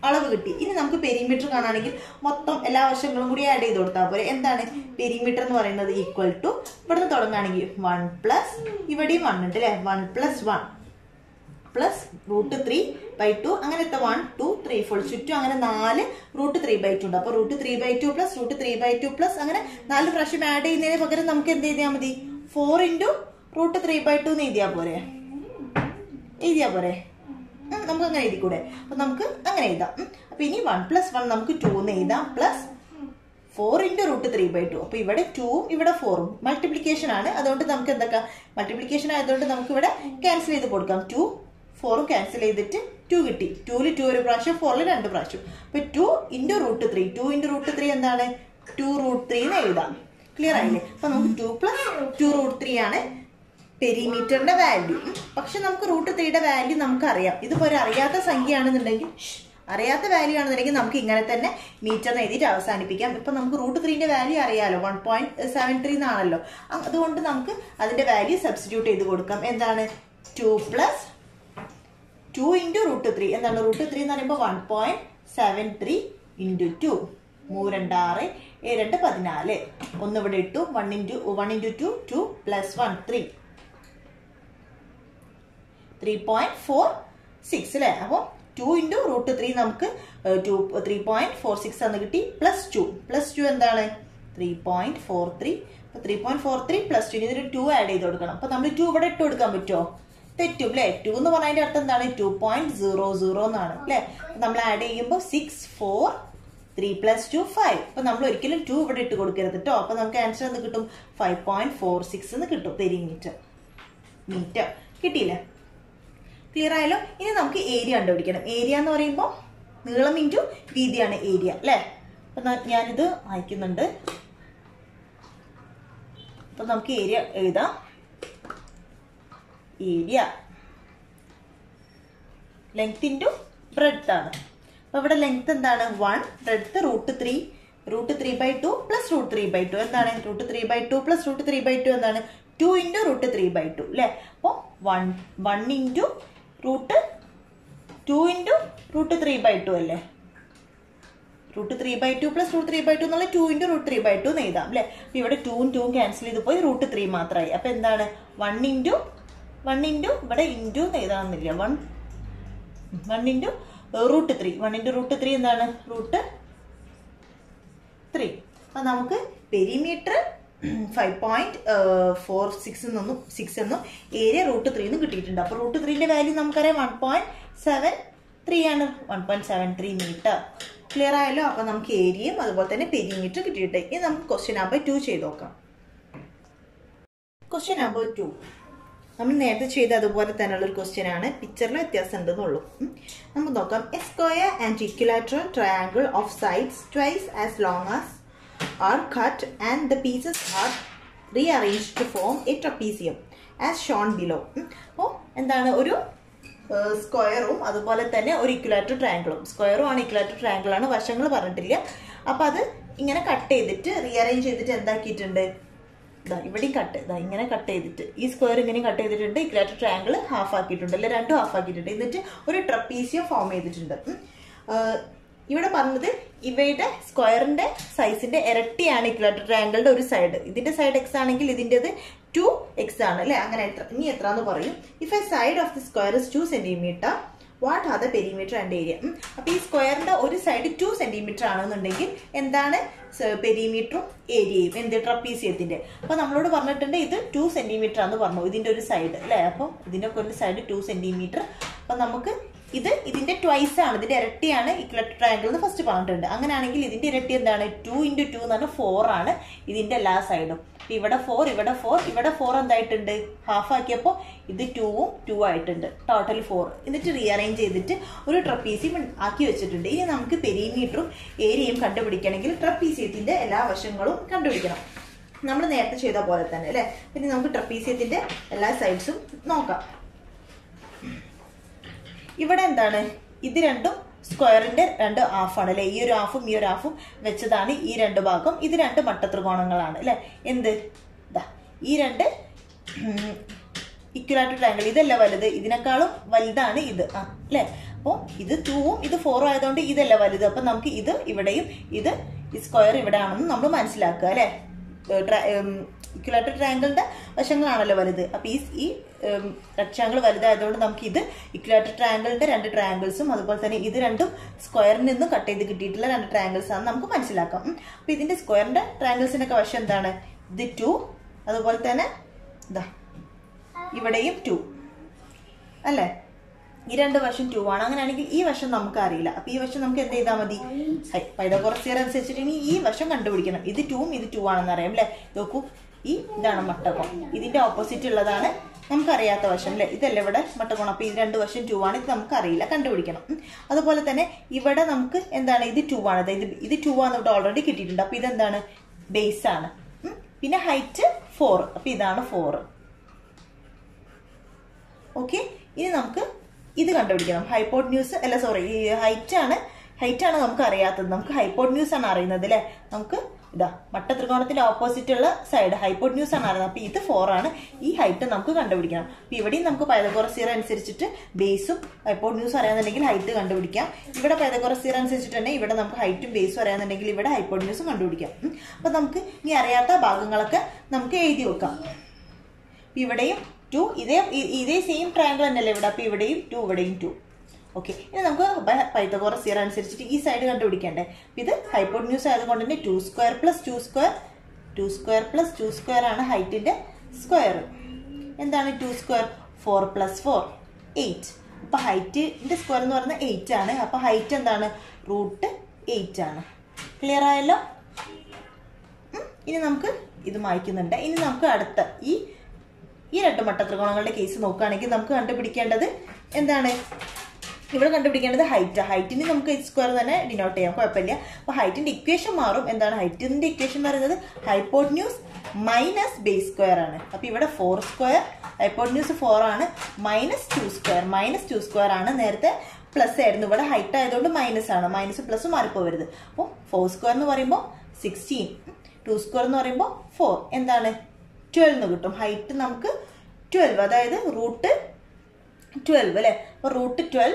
അളവ് കിട്ടി ഇനി നമുക്ക് പെരിമീറ്റർ കാണാണെങ്കിൽ മൊത്തം എല്ലാ വശങ്ങളും കൂടി ആഡ് ചെയ്ത് കൊടുത്താൽ പോരെ എന്താണ് പെരിമീറ്റർ എന്ന് പറയുന്നത് ഈക്വൽ ടു ഇവിടുന്ന് തുടങ്ങുകയാണെങ്കിൽ വൺ പ്ലസ് ഇവിടെയും വൺ ഉണ്ട് അല്ലേ one plus one plus root three by two അങ്ങനത്തെ വൺ ടു ത്രീ ഫോൾ ചുറ്റും അങ്ങനെ നാല് റൂട്ട് ത്രീ ബൈ ടു ഉണ്ട് അപ്പൊ root three by two plus root three by two plus അങ്ങനെ നാല് പ്രാവശ്യം ആഡ് ചെയ്യുന്നതിന് പകരം നമുക്ക് എന്ത് ചെയ്താൽ മതി four into root three by two എന്ന് എഴുതിയാൽ പോരെ എഴുതിയാൽ പോരെ ഉം, നമുക്ക് അങ്ങനെ എഴുതിക്കൂടെ അപ്പൊ നമുക്ക് അങ്ങനെ എഴുതാം ഉം. അപ്പൊ ഇനി വൺ പ്ലസ് വൺ നമുക്ക് ടു എന്ന് എഴുതാം plus four into root three by two അപ്പൊ ഇവിടെ ടൂവും ഇവിടെ ഫോറും മൾട്ടിപ്ലിക്കേഷൻ ആണ് അതുകൊണ്ട് നമുക്ക് എന്തൊക്കെ മൾട്ടിപ്ലിക്കേഷൻ ആയതുകൊണ്ട് നമുക്ക് ഇവിടെ ക്യാൻസൽ ചെയ്ത് കൊടുക്കാം ടു ഫോറും ക്യാൻസൽ ചെയ്തിട്ട് ടു കിട്ടി ടൂല് ടു ഒരു പ്രാവശ്യം ഫോറിൽ രണ്ട് പ്രാവശ്യം അപ്പൊ two into root three two into root three എന്താണ് ടു റൂട്ട് ത്രീ എന്ന് എഴുതാം ക്ലിയർ ആയില്ലേ അപ്പൊ നമുക്ക് two plus two root three ആണ് പെരിമീറ്ററിന്റെ വാല്യൂ പക്ഷെ നമുക്ക് റൂട്ട് ത്രീയുടെ വാല്യൂ നമുക്ക് അറിയാം ഇതിപ്പോ ഒരു അറിയാത്ത സംഖ്യയാണെന്നുണ്ടെങ്കിൽ ഷ്, അറിയാത്ത വാല്യൂ ആണെന്നുണ്ടെങ്കിൽ നമുക്ക് ഇങ്ങനെ തന്നെ മീറ്റർ എഴുതിയിട്ട് അവസാനിപ്പിക്കാം ഇപ്പൊ നമുക്ക് റൂട്ട് ത്രീന്റെ വാല്യൂ അറിയാലോ വൺ പോയിന്റ് സെവൻ ത്രീ എന്നാണല്ലോ അ- അതുകൊണ്ട് നമുക്ക് അതിന്റെ വാല്യൂ സബ്സ്റ്റിറ്റ്യൂട്ട് ചെയ്ത് കൊടുക്കാം എന്താണ് two plus two into root three എന്താണ് റൂട്ട് ത്രീ എന്ന് പറയുമ്പോൾ one point seven three into two മൂ രണ്ട് ആറ് ഏഴ് രണ്ട് പതിനാല് ഒന്ന് ഇവിടെ ഇട്ടു one into one into two two plus one three three point four six അല്ലേ അപ്പോൾ ടു ഇൻറ്റു റൂട്ട് ത്രീ നമുക്ക് two three point four six എന്ന് കിട്ടി പ്ലസ് ടു പ്ലസ് ടു എന്താണ് ത്രീ പോയിന്റ് ഫോർ ത്രീ അപ്പോൾ three point four three plus two ഇതിന് two add ചെയ്ത് കൊടുക്കണം അപ്പോൾ നമ്മൾ ടു ഇവിടെ ഇട്ട് കൊടുക്കാൻ പറ്റുമോ തെറ്റും അല്ലേ ടു എന്ന് പറയുന്നതിന്റെ അർത്ഥം എന്താണ് ടു പോയിന്റ് സീറോ സീറോ എന്നാണ് അല്ലേ നമ്മൾ ആഡ് ചെയ്യുമ്പോൾ six four three plus two five അപ്പൊ നമ്മൾ ഒരിക്കലും ടു ഇവിടെ ഇട്ട് കൊടുക്കരുത് കേട്ടോ അപ്പൊ നമുക്ക് ആൻസർ എന്ന് കിട്ടും ഫൈവ് പോയിന്റ് ഫോർ സിക്സ് എന്ന് കിട്ടും പെരിമീറ്റർ മീറ്റർ കിട്ടിയില്ലേ ക്ലിയർ ആയല്ലോ ഇനി നമുക്ക് ഏരിയ കണ്ടുപിടിക്കണം ഏരിയ എന്ന് പറയുമ്പോൾ നീളം ഇൻറ്റു വീതിയാണ് ഏരിയ അല്ലേ അപ്പൊ ന- ഞാനിത് അയക്കുന്നുണ്ട് അപ്പൊ നമുക്ക് ഏരിയ എഴുതാം ഏരിയ ലെങ്ത് ഇൻറ്റു ബ്രെഡ്ത്ത് ആണ് അപ്പൊ ഇവിടെ ലെങ്ത് എന്താണ് one breadth root three root three by two plus root three by two എന്താണ് root three by two plus root three by two എന്താണ് two into root three by two അല്ലേ അപ്പോൾ one one into root two into root three by two അല്ലേ root three by two plus root three by two എന്നുള്ള two into root three by two എന്ന് എഴുതാം അല്ലേ അപ്പൊ ഇവിടെ ടൂവും ടൂവും ക്യാൻസൽ ചെയ്ത് പോയി റൂട്ട് ത്രീ മാത്രമായി അപ്പൊ എന്താണ് വൺ ഇൻറ്റു വൺ ഇൻറ്റു ഇവിടെ ഇൻറ്റു എന്ന് എഴുതാമെന്നില്ല one one into root three one into root three എന്താണ് റൂട്ട് ത്രീ അപ്പൊ നമുക്ക് perimeter five point four six എന്നും സിക്സ് എന്നും ഏരിയ റൂട്ട് ത്രീ എന്നും കിട്ടിയിട്ടുണ്ട് അപ്പൊ റൂട്ട് ത്രീന്റെ വാല്യൂ നമുക്കറിയാം വൺ പോയിന്റ് സെവൻ ത്രീ ആണ് one point seven three metre clear ആയല്ലോ അപ്പൊ നമുക്ക് ഏരിയയും അതുപോലെ തന്നെ പെരിമീറ്റർ കിട്ടിയിട്ട് ഇനി നമുക്ക് ക്വസ്റ്റ്യൻ നമ്പർ ടു ചെയ്ത് നോക്കാം ക്വസ്റ്റ്യൻ നമ്പർ ടു നമ്മൾ നേരത്തെ ചെയ്ത അതുപോലെ തന്നെയുള്ള ഒരു ക്വസ്റ്റ്യൻ ആണ് പിക്ചറിൽ വ്യത്യാസം ഉണ്ടെന്നുള്ളൂ ഉം. നമുക്ക് നോക്കാം a square and equilateral triangle of sides twice as long as are cut and the pieces are rearrange to form a trapezium as shown below അപ്പോൾ എന്താണ് ഒരു സ്ക്വയറും അതുപോലെ തന്നെ ഒരു ഇക്വലാറ്റർ ട്രയാങ്കിളും സ്ക്വയറും ആണ് ഇക്വലാറ്റർ ട്രയാങ്കിൾ ആണ് വശങ്ങൾ പറഞ്ഞിട്ടില്ല അപ്പൊ അത് ഇങ്ങനെ കട്ട് ചെയ്തിട്ട് റീഅറേഞ്ച് ചെയ്തിട്ട് എന്താക്കിയിട്ടുണ്ട് ഇതാ ഇവിടെയും കട്ട് ഇതാ ഇങ്ങനെ കട്ട് ചെയ്തിട്ട് ഈ സ്ക്വയർ ഇങ്ങനെ കട്ട് ചെയ്തിട്ടുണ്ട് ഇക്വലാറ്റർ ട്രയാങ്കിൾ ഹാഫ് ആക്കിയിട്ടുണ്ട് അല്ലെ രണ്ടും ഹാഫ് ആക്കിയിട്ടുണ്ട് എന്നിട്ട് ഒരു ട്രപ്പീസിയം ഫോം ചെയ്തിട്ടുണ്ട് ഉം. ആഹ് ഇവിടെ പറഞ്ഞത് ഇവയുടെ സ്ക്വയറിന്റെ സൈസിന്റെ ഇരട്ടിയാണ് ഇക്വലാറ്റർ ട്രയാങ്കിളുടെ ഒരു സൈഡ് ഇതിന്റെ സൈഡ് എക്സ് ആണെങ്കിൽ ഇതിന്റേത് ടു എക്സ് ആണ് അല്ലെ അങ്ങനെ എത്ര ഇനി എത്രാന്ന് പറയും if a side of the square is two centimetre what are the perimeter and area അപ്പൊ ഈ സ്ക്വയറിന്റെ ഒരു സൈഡ് ടു സെന്റിമീറ്റർ ആണെന്നുണ്ടെങ്കിൽ എന്താണ് പെരിമീറ്ററും ഏരിയയും എന്ത് ട്രപ്പീസിയത്തിന്റെ അപ്പൊ നമ്മളോട് പറഞ്ഞിട്ടുണ്ട് ഇത് ടു സെന്റിമീറ്റർ ആണെന്ന് പറഞ്ഞു ഇതിന്റെ ഒരു സൈഡ് അല്ലെ അപ്പൊ ഇതിന്റെ ഒക്കെ ഒരു സൈഡ് ടു സെന്റിമീറ്റർ അപ്പൊ നമുക്ക് ഇത് ഇതിന്റെ ട്വൈസ് ആണ് ഇതിന്റെ ഇരട്ടിയാണ് ഇക്വലറ്റ് ട്രയാങ്കിൾ എന്ന് ഫസ്റ്റ് പറഞ്ഞിട്ടുണ്ട് അങ്ങനെയാണെങ്കിൽ ഇതിന്റെ ഇരട്ടി എന്താണ് ടു ഇൻറ്റു ടു എന്ന് പറഞ്ഞാൽ ഫോർ ആണ് ഇതിന്റെ എല്ലാ സൈഡും അപ്പൊ ഇവിടെ ഫോർ ഇവിടെ ഫോർ ഇവിടെ ഫോർ എന്തായിട്ടുണ്ട് ഹാഫ് ആക്കിയപ്പോൾ ഇത് ടൂവും ടു ആയിട്ടുണ്ട് ടോട്ടൽ ഫോർ എന്നിട്ട് റീഅറേഞ്ച് ചെയ്തിട്ട് ഒരു ട്രപ്പീസിയം ആക്കി വെച്ചിട്ടുണ്ട് ഇനി നമുക്ക് പെരിമീറ്ററും ഏരിയയും കണ്ടുപിടിക്കണമെങ്കിൽ ട്രപ്പീസിയത്തിന്റെ എല്ലാ വശങ്ങളും കണ്ടുപിടിക്കണം നമ്മൾ നേരത്തെ ചെയ്ത പോലെ തന്നെ അല്ലേ പിന്നെ നമുക്ക് ട്രപ്പീസിയത്തിന്റെ എല്ലാ സൈഡ്സും നോക്കാം ഇവിടെ എന്താണ് ഇത് രണ്ടും സ്ക്വയറിന്റെ രണ്ട് ഹാഫാണ് അല്ലെ ഈ ഒരു ഹാഫും ഈ ഒരു ഹാഫും വെച്ചതാണ് ഈ രണ്ട് ഭാഗം ഇത് രണ്ട് മട്ടത്രികോണങ്ങളാണ് അല്ലെ എന്ത് ഇതാ ഈ രണ്ട് ഇക്വലാറ്റർ ട്രയാങ്കിൾ ഇതല്ല വലുത് ഇതിനേക്കാളും വലുതാണ് ഇത് ആ അല്ലെ അപ്പോൾ ഇത് ടൂവും ഇത് ഫോറും ആയതുകൊണ്ട് ഇതല്ല വലുത് അപ്പം നമുക്ക് ഇത് ഇവിടെയും ഇത് ഈ സ്ക്വയർ ഇവിടെ ആണെന്ന് നമ്മൾ മനസ്സിലാക്കുക അല്ലേ ഇക്വലാറ്റർ ട്രയാങ്കിളിന്റെ വശങ്ങളാണല്ലോ വലുത് അപ്പൊ ഈ ഈ റെക്ടാങ്കിൾ വലുതായതുകൊണ്ട് നമുക്ക് ഇത് ഇക്വലാറ്റർ ട്രയാങ്കിളിന്റെ രണ്ട് ട്രയാങ്കിൾസും അതുപോലെ തന്നെ ഇത് രണ്ടും സ്ക്വയറിൽ നിന്നും കട്ട് ചെയ്ത് കിട്ടിയിട്ടുള്ള രണ്ട് ട്രയാങ്കിൾസ് ആണ് നമുക്ക് മനസ്സിലാക്കാം ഉം. അപ്പൊ ഇതിന്റെ സ്ക്വയറിന്റെ ട്രയാങ്കിൾസിന്റെ ഒക്കെ വശം എന്താണ് ഇത് ടു അതുപോലെ തന്നെ ഇതാ ഇവിടെയും ടു അല്ലേ ഈ രണ്ട് വശം ടു ആണ് അങ്ങനെയാണെങ്കിൽ ഈ വശം നമുക്ക് അറിയില്ല അപ്പൊ ഈ വശം നമുക്ക് എന്ത് ചെയ്താൽ മതി പൈതകോറസ് തിയറം അനുസരിച്ചിട്ട് ഇനി ഈ വശം കണ്ടുപിടിക്കണം ഇത് ടൂവും ഇത് ടു ആണെന്ന് അറിയാം അല്ലേ നോക്കൂ ഈ ഇതാണ് മട്ടകോൺ ഇതിന്റെ ഓപ്പോസിറ്റ് ഉള്ളതാണ് നമുക്കറിയാത്ത വശം അല്ലേ ഇതല്ല ഇവിടെ മട്ടകോൺ അപ്പൊ ഇത് രണ്ട് വശം ടു ആണ് ഇത് നമുക്ക് അറിയില്ല കണ്ടുപിടിക്കണം ഉം. അതുപോലെ തന്നെ ഇവിടെ നമുക്ക് എന്താണ് ഇത് ടു ആണ് ദേ ഇത് ഇത് ടു ആണ് ഇവിടെ ഓൾറെഡി കിട്ടിയിട്ടുണ്ട് അപ്പൊ ഇതെന്താണ് ബേസ് ആണ് ഉം. പിന്നെ ഹൈറ്റ് ഫോർ അപ്പൊ ഇതാണ് ഫോർ ഓക്കെ ഇനി നമുക്ക് ഇത് കണ്ടുപിടിക്കണം ഹൈപ്പോട്ട് ന്യൂസ് അല്ല സോറി ഈ ഹൈറ്റ് ആണ് ഹൈറ്റ് ആണ് നമുക്ക് അറിയാത്തത് നമുക്ക് ഹൈപ്പോട്ട് ന്യൂസ് ആണ് അറിയുന്നത് അല്ലേ നമുക്ക് ഇതാ മട്ട ത്രികോണത്തിന്റെ ഓപ്പോസിറ്റ് ഉള്ള സൈഡ് ഹൈപ്പോട്ട് ന്യൂസ് ആണ് അറിയുന്നത് അപ്പൊ ഇത് ഫോർ ആണ് ഈ ഹൈറ്റ് നമുക്ക് കണ്ടുപിടിക്കണം അപ്പൊ ഇവിടെയും നമുക്ക് പൈതകോറസ് സീറ അനുസരിച്ചിട്ട് ബേസും ഹൈപ്പോട്ട് ന്യൂസ് അറിയാന്നുണ്ടെങ്കിൽ ഹൈറ്റ് കണ്ടുപിടിക്കാം ഇവിടെ പൈതകോറസ് സീറ അനുസരിച്ചിട്ട് തന്നെ ഇവിടെ നമുക്ക് ഹൈറ്റും ബേസും അറിയാന്നുണ്ടെങ്കിൽ ഇവിടെ ഹൈപ്പോട്ട് ന്യൂസും കണ്ടുപിടിക്കാം ഉം. അപ്പൊ നമുക്ക് ഇനി അറിയാത്ത ഭാഗങ്ങളൊക്കെ നമുക്ക് എഴുതി വെക്കാം ഇവിടെയും ടു ഇതേ ഇ- ഇതേ സെയിം ട്രയാങ്കിൾ തന്നെയല്ലേ ഇവിടെ അപ്പൊ ഇവിടെയും ടു ഇവിടെയും ടു ഓക്കെ ഇനി നമുക്ക് പൈത്തഗോറസ് സീറ അനുസരിച്ചിട്ട് ഈ സൈഡ് കണ്ടുപിടിക്കണ്ടേ അപ്പൊ ഇത് ഹൈപ്പോട്ട് ന്യൂസ് ആയതുകൊണ്ട് തന്നെ two square plus two square two square plus two square ആണ് ഹൈറ്റിന്റെ സ്ക്വയർ എന്താണ് two square four plus four eight അപ്പൊ ഹൈറ്റിന്റെ സ്ക്വയർ എന്ന് പറയുന്നത് എയ്റ്റ് ആണ് അപ്പൊ ഹൈറ്റ് എന്താണ് റൂട്ട് എയ്റ്റ് ആണ് ക്ലിയർ ആയല്ലോ ഉം. ഇനി നമുക്ക് ഇത് മായ്ക്കുന്നുണ്ട് ഇനി നമുക്ക് അടുത്ത ഈ ഈ രണ്ട് മട്ട ത്രികോണങ്ങളുടെ കേസ് നോക്കുകയാണെങ്കിൽ നമുക്ക് കണ്ടുപിടിക്കേണ്ടത് എന്താണ് ഇവിടെ കണ്ടുപിടിക്കേണ്ടത് ഹൈറ്റ് ഹൈറ്റിന് നമുക്ക് എച്ച് സ്ക്വയർ തന്നെ ഡിനോട്ട് ചെയ്യാം കുഴപ്പമില്ല അപ്പൊ ഹൈറ്റിന്റെ ഇക്വേഷൻ മാറും എന്താണ് ഹൈറ്റിന്റെ ഇക്വേഷൻ എന്ന് പറയുന്നത് ഹൈപ്പോട്ന്യൂസ് മൈനസ് ബേസ് സ്ക്വയർ ആണ് അപ്പൊ ഇവിടെ ഫോർ സ്ക്വയർ ഹൈപ്പോട്ന്യൂസ് ഫോർ ആണ് minus two square minus two square ആണ് നേരത്തെ പ്ലസ് ആയിരുന്നു ഇവിടെ ഹൈറ്റ് ആയതുകൊണ്ട് മൈനസ് ആണ് മൈനസ് പ്ലസ് മാറിപ്പോവരുത് അപ്പോൾ ഫോർ സ്ക്വയർ എന്ന് പറയുമ്പോൾ സിക്സ്റ്റീൻ ടു സ്ക്വയർ എന്ന് പറയുമ്പോൾ ഫോർ എന്താണ് ട്വൽവ് എന്ന് കിട്ടും ഹൈറ്റ് നമുക്ക് ട്വൽവ് അതായത് റൂട്ട് ട്വൽവ് അല്ലേ അപ്പോൾ root twelve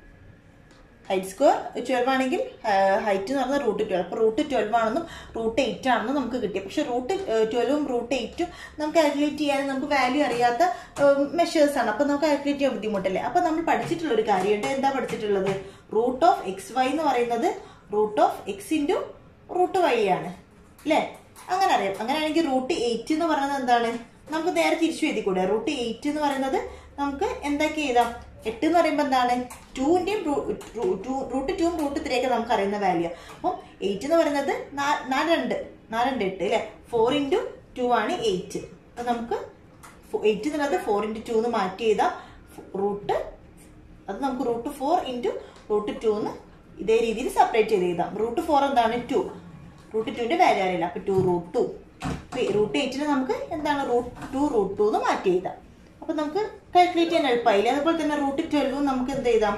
height square twelve ആണെങ്കിൽ ഹൈറ്റ് എന്ന് പറഞ്ഞാൽ റൂട്ട് ട്വൽവ് അപ്പോൾ റൂട്ട് ട്വൽവ് ആണെന്നും റൂട്ട് എയ്റ്റ് ആണെന്നും നമുക്ക് കിട്ടി പക്ഷെ റൂട്ട് ട്വൽവും റൂട്ട് എയ്റ്റും നമുക്ക് കാൽക്കുലേറ്റ് ചെയ്യാൻ നമുക്ക് വാല്യൂ അറിയാത്ത മെഷേഴ്സ് ആണ് അപ്പോൾ നമുക്ക് കാൽക്കുലേറ്റ് ചെയ്യാൻ ബുദ്ധിമുട്ടല്ലേ അപ്പോൾ നമ്മൾ പഠിച്ചിട്ടുള്ള ഒരു കാര്യമുണ്ട് എന്താ പഠിച്ചിട്ടുള്ളത് റൂട്ട് ഓഫ് എക്സ് വൈ എന്ന് പറയുന്നത് root of x into root y ആണ് അല്ലേ അങ്ങനെ അറിയാം അങ്ങനെയാണെങ്കിൽ റൂട്ട് എയ്റ്റ് എന്ന് പറയുന്നത് എന്താണ് നമുക്ക് നേരെ തിരിച്ചു എഴുതിക്കൂടെ റൂട്ട് എയ്റ്റ് എന്ന് പറയുന്നത് നമുക്ക് എന്തൊക്കെ എഴുതാം എട്ട് എന്ന് പറയുമ്പോൾ എന്താണ് ടൂവിന്റെയും റൂട്ട് ടൂവും റൂട്ട് ത്രീ ഒക്കെ നമുക്ക് അറിയുന്ന വാല്യൂ അപ്പം എയ്റ്റ് എന്ന് പറയുന്നത് നാ- നാല് രണ്ട് നാല് രണ്ട് എട്ട് അല്ലേ ഫോർ ഇൻറ്റു ടു ആണ് എയ്റ്റ് അപ്പൊ നമുക്ക് എയ്റ്റ് എന്നുള്ളത് ഫോർ ഇൻറ്റു ടു എന്ന് മാറ്റി ചെയ്താൽ റൂട്ട് അത് നമുക്ക് root four into root two എന്ന് ഇതേ രീതിയിൽ സെപ്പറേറ്റ് ചെയ്ത് എഴുതാം റൂട്ട് ഫോർ എന്താണ് ടു റൂട്ട് ടുവിന്റെ വാല്യൂ അറിയില്ല അപ്പൊ ടു റൂട്ട് ടു റൂട്ട് എയ്റ്റിന് നമുക്ക് എന്താണ് റൂട്ട് ടു റൂട്ട് ടു എന്ന് മാറ്റി എഴുതാം അപ്പൊ നമുക്ക് കാൽക്കുലേറ്റ് ചെയ്യാൻ എളുപ്പമായില്ലേ അതുപോലെ തന്നെ റൂട്ട് ട്വൽവും നമുക്ക് എന്ത് എഴുതാം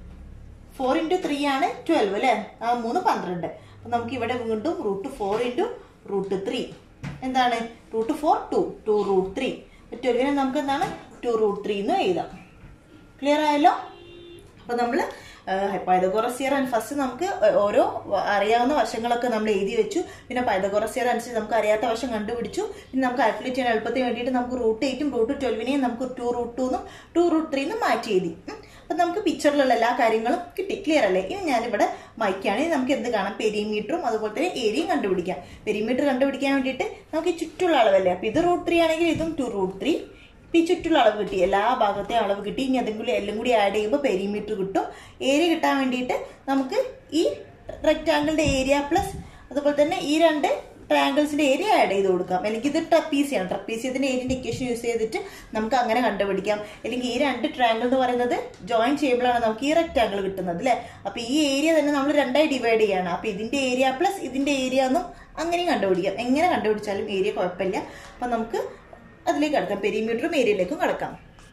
ഫോർ ഇൻറ്റു ത്രീ ആണ് ട്വൽവ് അല്ലേ ആ മൂന്ന് പന്ത്രണ്ട് അപ്പൊ നമുക്ക് ഇവിടെ വീണ്ടും root four into root three എന്താണ് root four two two root three ട്വൽവിനെ നമുക്ക് എന്താണ് ടു റൂട്ട് ത്രീ എന്ന് എഴുതാം ക്ലിയർ ആയല്ലോ അപ്പൊ നമ്മൾ പൈതഗോറസിയർ ഫസ്റ്റ് നമുക്ക് ഓരോ അറിയാവുന്ന വശങ്ങളൊക്കെ നമ്മൾ എഴുതി വെച്ചു പിന്നെ പൈതഗോറസിയർ അനുസരിച്ച് നമുക്ക് അറിയാത്ത വശം കണ്ടുപിടിച്ചു പിന്നെ നമുക്ക് കാൽക്കുലേറ്റ് ചെയ്യാൻ എളുപ്പത്തിന് വേണ്ടിയിട്ട് നമുക്ക് റൂട്ട് എയ്റ്റും റൂട്ട് ട്വൽവിനെയും നമുക്ക് ടു റൂട്ട് ടൂന്നും ടു റൂട്ട് ത്രീന്നും മാറ്റി എഴുതി ഉം. അപ്പൊ നമുക്ക് പിക്ചറിലുള്ള എല്ലാ കാര്യങ്ങളും കിട്ടി ക്ലിയർ അല്ലേ ഇനി ഞാനിവിടെ മൈക്കാണെങ്കിൽ നമുക്ക് എന്ത് കാണാം പെരിമീറ്ററും അതുപോലെ തന്നെ ഏരിയയും കണ്ടുപിടിക്കാം പെരിമീറ്റർ കണ്ടുപിടിക്കാൻ വേണ്ടിയിട്ട് നമുക്ക് ഈ ചുറ്റുള്ള അളവല്ലേ അപ്പൊ ഇത് റൂട്ട് ത്രീ ആണെങ്കിൽ ഇതും ടു റൂട്ട് ത്രീ ഇപ്പൊ ഈ ചുറ്റുള്ള അളവ് കിട്ടി എല്ലാ ഭാഗത്തെ അളവ് കിട്ടി ഇനി അതെങ്കിലും എല്ലാം കൂടി ആഡ് ചെയ്യുമ്പോൾ പെരിമീറ്റർ കിട്ടും ഏരിയ കിട്ടാൻ വേണ്ടിയിട്ട് നമുക്ക് ഈ റെക്റ്റാങ്കിളിന്റെ ഏരിയ പ്ലസ് അതുപോലെ തന്നെ ഈ രണ്ട് ട്രയാങ്കിൾസിന്റെ ഏരിയ ആഡ് ചെയ്ത് കൊടുക്കാം അല്ലെങ്കിൽ ഇത് ട്രപ്പീസിയാണ് ട്രപ്പീസിയത്തിന്റെ ഏരിയന്റെ ഇക്വേഷൻ യൂസ് ചെയ്തിട്ട് നമുക്ക് അങ്ങനെ കണ്ടുപിടിക്കാം അല്ലെങ്കിൽ ഈ രണ്ട് ട്രയാങ്കിൾ എന്ന് പറയുന്നത് ജോയിൻ ചെയ്യുമ്പോഴാണ് നമുക്ക് ഈ റെക്റ്റാങ്കിൾ കിട്ടുന്നത് അല്ലേ അപ്പൊ ഈ ഏരിയ തന്നെ നമ്മൾ രണ്ടായി ഡിവൈഡ് ചെയ്യാണ് അപ്പൊ ഇതിന്റെ ഏരിയ പ്ലസ് ഇതിന്റെ ഏരിയ എന്നും അങ്ങനെയും കണ്ടുപിടിക്കാം എങ്ങനെ കണ്ടുപിടിച്ചാലും ഏരിയ കുഴപ്പമില്ല അപ്പൊ നമുക്ക് അതിലേക്ക് കടക്കാം പെരിമീറ്ററും ഏരിയയിലേക്കും കടക്കാം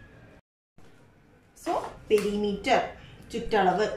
സോ പെരിമീറ്റർ ചുറ്റളവ്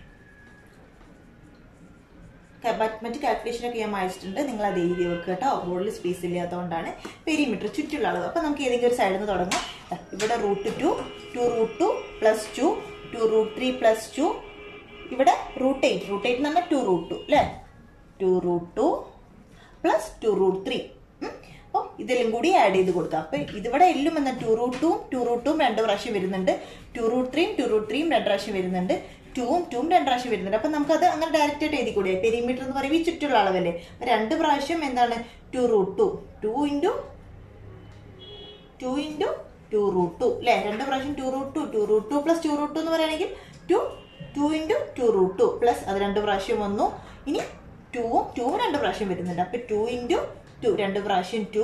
ക- മറ്റ് മറ്റ് കാൽക്കുലേഷനൊക്കെ ഞാൻ വായിച്ചിട്ടുണ്ട് നിങ്ങൾ അത് എഴുതി വെക്കുക കേട്ടോ ബോർഡിൽ സ്പേസ് ഇല്ലാത്തതുകൊണ്ടാണ് പെരിമീറ്റർ ചുറ്റുള്ള അളവ് അപ്പം നമുക്ക് ഏതെങ്കിലും ഒരു സൈഡിൽ നിന്ന് തുടങ്ങാം ദാ ഇവിടെ root two two root two plus two two root three plus two ഇവിടെ റൂട്ട് എയ്റ്റ് റൂട്ട് എയ്റ്റ് എന്ന് പറഞ്ഞാൽ ടു റൂട്ട് ടു അല്ലേ two root two plus two root three അപ്പോൾ ഇതെല്ലാം കൂടി ആഡ് ചെയ്ത് കൊടുക്കാം അപ്പം ഇതിവിടെ എല്ലും എന്ന ടു റൂട്ട് ടൂവും ടു റൂട്ട് ടൂവും രണ്ട് പ്രാവശ്യം വരുന്നുണ്ട് ടു റൂട്ട് ത്രീയും ടു റൂട്ട് ത്രീയും രണ്ട് പ്രാവശ്യം വരുന്നുണ്ട് ടൂവും ടൂവും രണ്ട് പ്രാവശ്യം വരുന്നുണ്ട് അപ്പം നമുക്കത് അങ്ങനെ ഡയറക്റ്റ് ആയിട്ട് എഴുതി കൂടിയ പെരിമീറ്റർ എന്ന് പറയുമ്പോൾ ഈ ചുറ്റുള്ള അളവല്ലേ അപ്പൊ രണ്ട് പ്രാവശ്യം എന്താണ് two root two two into two into two root two അല്ലേ രണ്ട് പ്രാവശ്യം two root two two root two plus two root two എന്ന് പറയുകയാണെങ്കിൽ two two into two root two plus അത് രണ്ട് പ്രാവശ്യം വന്നു ഇനി ടൂവും ടൂവും രണ്ട് പ്രാവശ്യം വരുന്നുണ്ട് അപ്പം ടു ഇൻറ്റു ടു രണ്ട് പ്രാവശ്യം ടു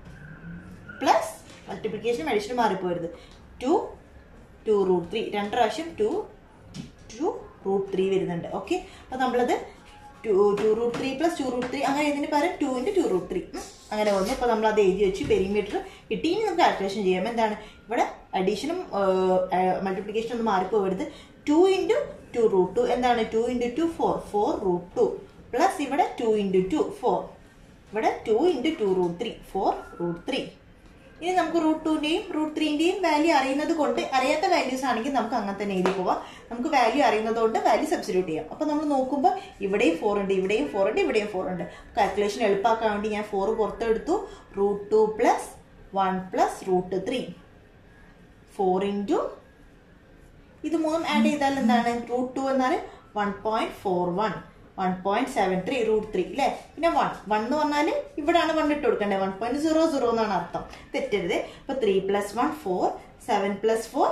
പ്ലസ് മൾട്ടിപ്ലിക്കേഷൻ അഡീഷൻ മാറിപ്പോയത് ടു ടു റൂട്ട് ത്രീ രണ്ട് പ്രാവശ്യം ടു ടു റൂട്ട് ത്രീ വരുന്നുണ്ട് ഓക്കെ അപ്പം നമ്മളത് two two root three plus two root three അങ്ങനെ ഇതിന് പകരം two into two root three അങ്ങനെ വന്നു അപ്പോൾ നമ്മൾ അത് എഴുതി വെച്ച് പെരിമീറ്റർ കിട്ടി ഇനി നമുക്ക് കാൽക്കുലേഷൻ ചെയ്യാം എന്താണ് ഇവിടെ അഡീഷനും മൾട്ടിപ്ലിക്കേഷനും ഒന്നും മാറിപ്പോകരുത് two into two root two എന്താണ് two into two four four root two plus ഇവിടെ ടു ഇൻറ്റു ടു ഫോർ ഇവിടെ two into two root three four root three ഇനി നമുക്ക് റൂട്ട് ടുവിൻ്റെയും റൂട്ട് ത്രീൻ്റെയും വാല്യൂ അറിയുന്നത് കൊണ്ട് അറിയാത്ത വാല്യൂസ് ആണെങ്കിൽ നമുക്ക് അങ്ങനെ തന്നെ എഴുതി പോവാം നമുക്ക് വാല്യൂ അറിയുന്നത് കൊണ്ട് വാല്യൂ സബ്സ്റ്റിറ്റ്യൂട്ട് ചെയ്യാം അപ്പോൾ നമ്മൾ നോക്കുമ്പോൾ ഇവിടെയും ഫോർ ഉണ്ട് ഇവിടെയും ഫോർ ഉണ്ട് ഇവിടെയും ഫോർ ഉണ്ട് കാൽക്കുലേഷൻ എളുപ്പമാക്കാൻ വേണ്ടി ഞാൻ ഫോർ പുറത്തെടുത്തു root two plus one plus root three four into ഇത് മൂന്നും ആഡ് ചെയ്താൽ എന്താണ് റൂട്ട് ടു എന്നാൽ one point four one one point seven three root three അല്ലേ പിന്നെ വൺ വൺ എന്ന് പറഞ്ഞാൽ ഇവിടെയാണ് വൺ ഇട്ട് കൊടുക്കേണ്ടത് വൺ പോയിന്റ് സീറോ സീറോ എന്നാണ് അർത്ഥം തെറ്റരുത് ഇപ്പൊ three plus one four seven plus four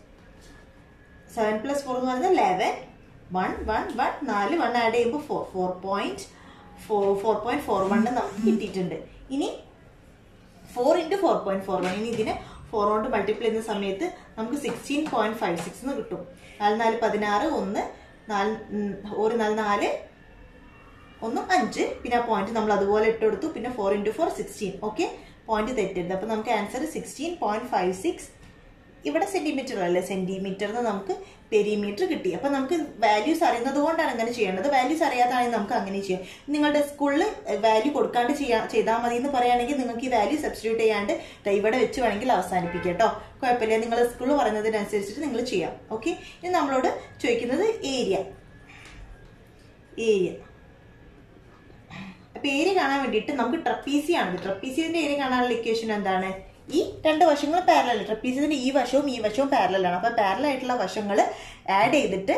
seven plus four എന്ന് പറയുന്നത് ലെവൻ വൺ വൺ വൺ നാല് വൺ ആഡ് ചെയ്യുമ്പോൾ four four point four four point four one നമുക്ക് കിട്ടിയിട്ടുണ്ട് ഇനി four into four point four one ഇനി ഇതിനെ ഫോർ കൊണ്ട് മൾട്ടിപ്ലൈ ചെയ്യുന്ന സമയത്ത് നമുക്ക് സിക്സ്റ്റീൻ പോയിന്റ് ഫൈവ് സിക്സ് എന്ന് കിട്ടും നാല് നാല് പതിനാറ് ഒന്ന് നാല് ഉം, ഒരു നാല് നാല് ഒന്നും അഞ്ച് പിന്നെ ആ പോയിന്റ് നമ്മൾ അതുപോലെ ഇട്ട് കൊടുത്തു പിന്നെ four into four sixteen okay point തെറ്റരുത് അപ്പം നമുക്ക് answer sixteen point five six ഇവിടെ സെന്റിമീറ്റർ അല്ലേ സെന്റിമീറ്ററിന് നമുക്ക് പെരിമീറ്റർ കിട്ടി അപ്പൊ നമുക്ക് വാല്യൂസ് അറിയുന്നത് കൊണ്ടാണ് അങ്ങനെ ചെയ്യേണ്ടത് വാല്യൂസ് അറിയാതാണെങ്കിൽ നമുക്ക് അങ്ങനെ ചെയ്യാം നിങ്ങളുടെ സ്കൂളിൽ വാല്യൂ കൊടുക്കാണ്ട് ചെയ്യാ ചെയ്താൽ മതി എന്ന് പറയുകയാണെങ്കിൽ നിങ്ങൾക്ക് ഈ വാല്യൂ സബ്സ്റ്റിറ്റ്യൂട്ട് ചെയ്യാണ്ട് ദാ ഇവിടെ വെച്ച് വേണമെങ്കിൽ അവസാനിപ്പിക്കുക കേട്ടോ കുഴപ്പമില്ല നിങ്ങൾ സ്കൂളിൽ പറയുന്നതിനനുസരിച്ചിട്ട് നിങ്ങൾ ചെയ്യാം ഓക്കെ ഇനി നമ്മളോട് ചോദിക്കുന്നത് ഏരിയ ഏരിയ അപ്പൊ ഏരിയ കാണാൻ വേണ്ടിയിട്ട് നമുക്ക് ട്രപ്പീസിയാണ് ട്രപ്പീസിയത്തിന്റെ ഏരിയ കാണാനുള്ള ഇക്വേഷൻ എന്താണ് ഈ രണ്ട് വശങ്ങൾ പാരലൽ ട്രപ്പീസിയത്തിന്റെ ഈ വശവും ഈ വശവും പാരലൽ ആണ് അപ്പൊ പാരലൽ ആയിട്ടുള്ള വശങ്ങൾ ആഡ് ചെയ്തിട്ട്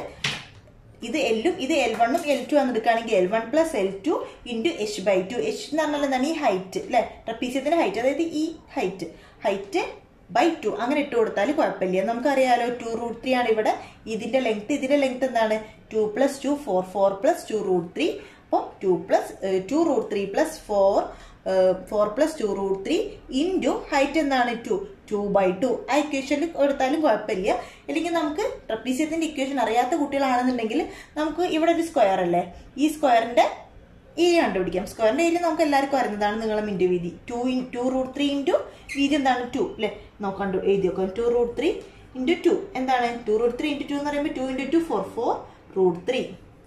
ഇത് എല്ലും ഇത് എൽ വണ്ണും എൽ ടു എന്ന് എടുക്കുകയാണെങ്കിൽ L one plus L two into H by two H എന്ന് പറഞ്ഞാൽ എന്താണ് ഈ ഹൈറ്റ് അല്ലെ ട്രപ്പീസിയത്തിന്റെ ഹൈറ്റ് അതായത് ഈ ഹൈറ്റ് ഹൈറ്റ് ബൈ ടു അങ്ങനെ ഇട്ട് കൊടുത്താൽ കുഴപ്പമില്ല നമുക്കറിയാലോ ടു റൂട്ട് ത്രീ ആണ് ഇവിടെ ഇതിന്റെ ലെങ്ത് ഇതിന്റെ ലെങ്ത് എന്താണ് two plus two four four plus two root three അപ്പോൾ two plus two root three plus four four plus two root three into height എന്താണ് ടു ടു ബൈ ടു ആ ഇക്വേഷനിൽ എടുത്താലും കുഴപ്പമില്ല അല്ലെങ്കിൽ നമുക്ക് ട്രപ്പീസിയത്തിന്റെ ഇക്വേഷൻ അറിയാത്ത കുട്ടികളാണെന്നുണ്ടെങ്കിൽ നമുക്ക് ഇവിടെ ഒരു സ്ക്വയർ അല്ലേ ഈ സ്ക്വയറിന്റെ ഏരിയ കണ്ടുപിടിക്കാം സ്ക്വയറിന്റെ ഏരിയ നമുക്ക് എല്ലാവർക്കും അറിയുന്നതാണ് നിങ്ങളെ മിൻറ്റു വീതി two in two root three into വീതി എന്താണ് ടു അല്ലേ നോക്കണ്ടു എഴുതി നോക്കാം two root three into two എന്താണ് two root three into two എന്ന് പറയുമ്പോൾ two into two four four root three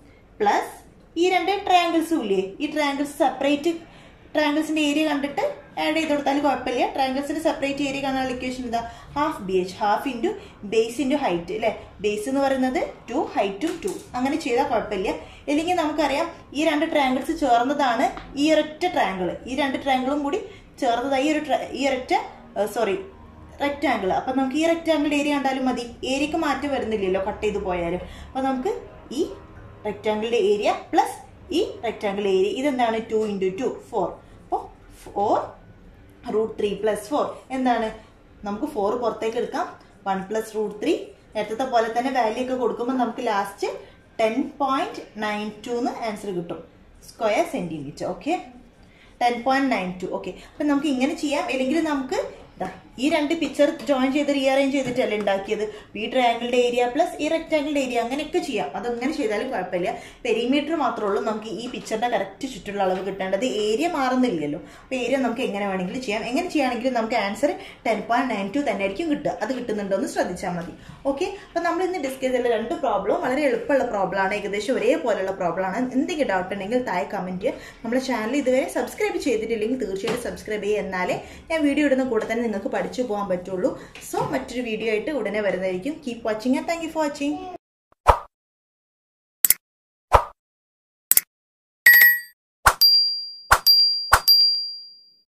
plus ഈ രണ്ട് ട്രയാങ്കിൾസും ഇല്ലേ ഈ ട്രയാങ്കിൾസ് സെപ്പറേറ്റ് ട്രയാങ്കിൾസിന്റെ ഏരിയ കണ്ടിട്ട് ആഡ് ചെയ്ത് കൊടുത്താൽ കുഴപ്പമില്ല ട്രയാങ്കിൾസിന്റെ സെപ്പറേറ്റ് ഏരിയ കാണാനുള്ള ഇക്വേഷൻ ഇതാ half B H half into base into height അല്ലേ ബേസ് എന്ന് പറയുന്നത് ടു ഹൈറ്റും ടു അങ്ങനെ ചെയ്താൽ കുഴപ്പമില്ല അല്ലെങ്കിൽ നമുക്കറിയാം ഈ രണ്ട് ട്രയാങ്കിൾസ് ചേർന്നതാണ് ഈ ഒരൊറ്റ ട്രയാങ്കിൾ ഈ രണ്ട് ട്രയാങ്കിളും കൂടി ചേർന്നതായി ഈ ഒരു tri- ഈ ഒരൊറ്റ സോറി റെക്റ്റാങ്കിൾ അപ്പൊ നമുക്ക് ഈ റെക്റ്റാങ്കിളിന്റെ ഏരിയ കണ്ടാലും മതി ഏരിയക്ക് മാറ്റം വരുന്നില്ലല്ലോ കട്ട് ചെയ്ത് പോയാലും അപ്പൊ നമുക്ക് ഈ റെക്റ്റാങ്കിളിന്റെ ഏരിയ പ്ലസ് ഈ റെക്റ്റാങ്കിൾ ഏരിയ ഇതെന്താണ് ടു ഇൻറ്റു ടു ഫോർ അപ്പോൾ four root three plus four എന്താണ് നമുക്ക് ഫോർ പുറത്തേക്ക് എടുക്കാം വൺ പ്ലസ് റൂട്ട് ത്രീ നേരത്തെ പോലെ തന്നെ വാല്യൂ ഒക്കെ കൊടുക്കുമ്പോൾ നമുക്ക് last ten point nine two എന്ന് ആൻസർ കിട്ടും square centimetre okay ten point nine two okay അപ്പം നമുക്ക് ഇങ്ങനെ ചെയ്യാം അല്ലെങ്കിൽ നമുക്ക് ദാ ഈ രണ്ട് പിക്ചർ ജോയിൻ ചെയ്ത് റീഅറേഞ്ച് ചെയ്തിട്ടല്ലേ ഉണ്ടാക്കിയത് ഈ ട്രയാങ്കിളിന്റെ ഏരിയ പ്ലസ് ഈ റെക്ടാങ്കിളിന്റെ ഏരിയ അങ്ങനെയൊക്കെ ചെയ്യാം അതങ്ങനെ ചെയ്താലും കുഴപ്പമില്ല പെരിമീറ്റർ മാത്രമേ ഉള്ളൂ നമുക്ക് ഈ പിക്ചറിന്റെ കറക്റ്റ് ചുറ്റുള്ള അളവ് കിട്ടേണ്ടത് ഏരിയ മാറുന്നില്ലല്ലോ അപ്പൊ ഏരിയ നമുക്ക് എങ്ങനെ വേണമെങ്കിലും ചെയ്യാം എങ്ങനെ ചെയ്യുകയാണെങ്കിലും നമുക്ക് answer ten point nine two തന്നെ ആയിരിക്കും കിട്ടുക അത് കിട്ടുന്നുണ്ടോ എന്ന് ശ്രദ്ധിച്ചാൽ മതി ഓക്കെ അപ്പൊ നമ്മൾ ഇന്ന് ഡിസ്കസ് ചെയ്ത രണ്ട് പ്രോബ്ലം വളരെ എളുപ്പമുള്ള പ്രോബ്ലം ആണ് ഏകദേശം ഒരേപോലെയുള്ള പ്രോബ്ലം ആണ് എന്തെങ്കിലും ഡൗട്ട് ഉണ്ടെങ്കിൽ താഴെ കമന്റ് ചെയ്യുക നമ്മുടെ ചാനൽ ഇതുവരെ സബ്സ്ക്രൈബ് ചെയ്തിട്ടില്ലെങ്കിൽ തീർച്ചയായിട്ടും സബ്സ്ക്രൈബ് ചെയ്യുക എന്നാലേ ഞാൻ വീഡിയോ ഇടുന്ന കൂടെ തന്നെ നിങ്ങൾക്ക് പഠിച്ചു പോകാൻ പറ്റുള്ളൂ സോ മറ്റൊരു വീഡിയോ ആയിട്ട് ഉടനെ വരുന്നതായിരിക്കും keep watching and thank you for watching